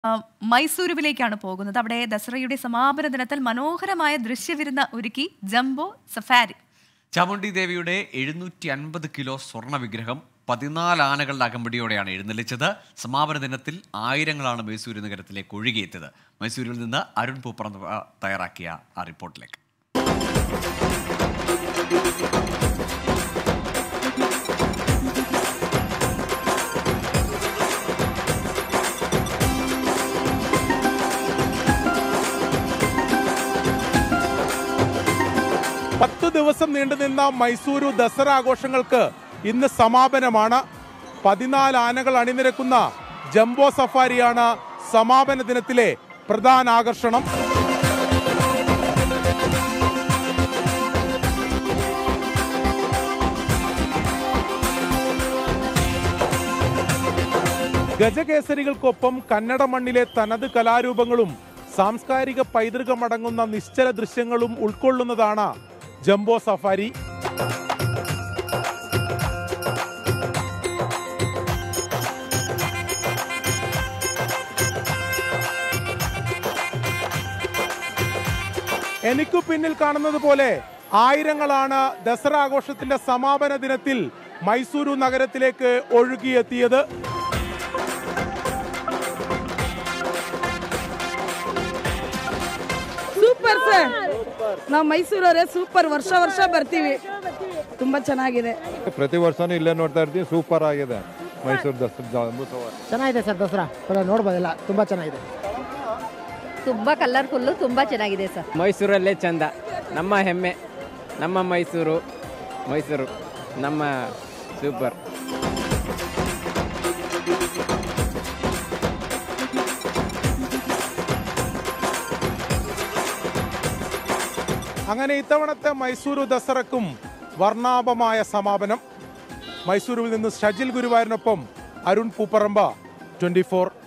ആ, മൈസൂരുവിലേക്കാണ് പോകുന്നത് അവിടെ ദസറയുടെ സമാപന ദിനത്തിൽ മനോഹരമായ ദൃശ്യവിരുന്ന ഒരുക്കി ജംബോ സഫാരി ചാമുണ്ഡി ദേവിയുടെ എഴുന്നൂറ്റി അൻപത് കിലോ സ്വർണ്ണ വിഗ്രഹം പതിനാല് ആനകളുടെ അകമ്പടിയോടെയാണ് എഴുന്നള്ളിച്ചത് സമാപന ദിനത്തിൽ ആയിരങ്ങളാണ് മൈസൂരു നഗരത്തിലേക്ക് ഒഴുകിയെത്തിയത് മൈസൂരിൽ നിന്ന് അരുൺ പൂപ്പറന്ന് തയ്യാറാക്കിയ ആ റിപ്പോർട്ടിലേക്ക് പത്തു ദിവസം നീണ്ടുനിന്ന മൈസൂരു ദസറ ആഘോഷങ്ങൾക്ക് ഇന്ന് സമാപനമാണ് പതിനാല് ആനകൾ അണിനിരക്കുന്ന ജംബോ സഫാരിയാണ് സമാപന ദിനത്തിലെ പ്രധാന ആകർഷണം ഗജകേസരികൾക്കൊപ്പം കന്നഡ മണ്ണിലെ തനത് കലാരൂപങ്ങളും സാംസ്കാരിക പൈതൃകമടങ്ങുന്ന നിശ്ചല ദൃശ്യങ്ങളും ഉൾക്കൊള്ളുന്നതാണ് ജംബോ സഫാരി എനിക്കു പിന്നിൽ കാണുന്നത് പോലെ ആയിരങ്ങളാണ് ദസറ ആഘോഷത്തിന്റെ സമാപന ദിനത്തിൽ മൈസൂരു നഗരത്തിലേക്ക് ഒഴുകിയെത്തിയത് ಸೂಪರ್ ಸರ್ ನಾವು ಮೈಸೂರವರೇ ಸೂಪರ್ ವರ್ಷ ವರ್ಷ ಬರ್ತೀವಿ ತುಂಬಾ ಚೆನ್ನಾಗಿದೆ ಪ್ರತಿ ವರ್ಷನೂ ಇಲ್ಲೇ ನೋಡ್ತಾ ಇರ್ತೀವಿ ಸೂಪರ್ ಆಗಿದೆ ಮೈಸೂರು ದಸರಾ ಜಂಬೂಸವಾರಿ ಚೆನ್ನಾಗಿದೆ ಸರ್ ದಸರಾ ಎಲ್ಲ ನೋಡ್ಬೋದಲ್ಲ ತುಂಬ ಚೆನ್ನಾಗಿದೆ ತುಂಬ ಕಲರ್ಫುಲ್ಲು ತುಂಬ ಚೆನ್ನಾಗಿದೆ ಸರ್ ಮೈಸೂರಲ್ಲೇ ಚಂದ ನಮ್ಮ ಹೆಮ್ಮೆ ನಮ್ಮ ಮೈಸೂರು ಮೈಸೂರು ನಮ್ಮ ಸೂಪರ್ അങ്ങനെ ഇത്തവണത്തെ മൈസൂരു ദസറക്കും വർണ്ണാഭമായ സമാപനം മൈസൂരുവിൽ നിന്ന് ഷജിൽ ഗുരുവായൂരിനൊപ്പം അരുൺ പൂപ്പറമ്പ ട്വന്റി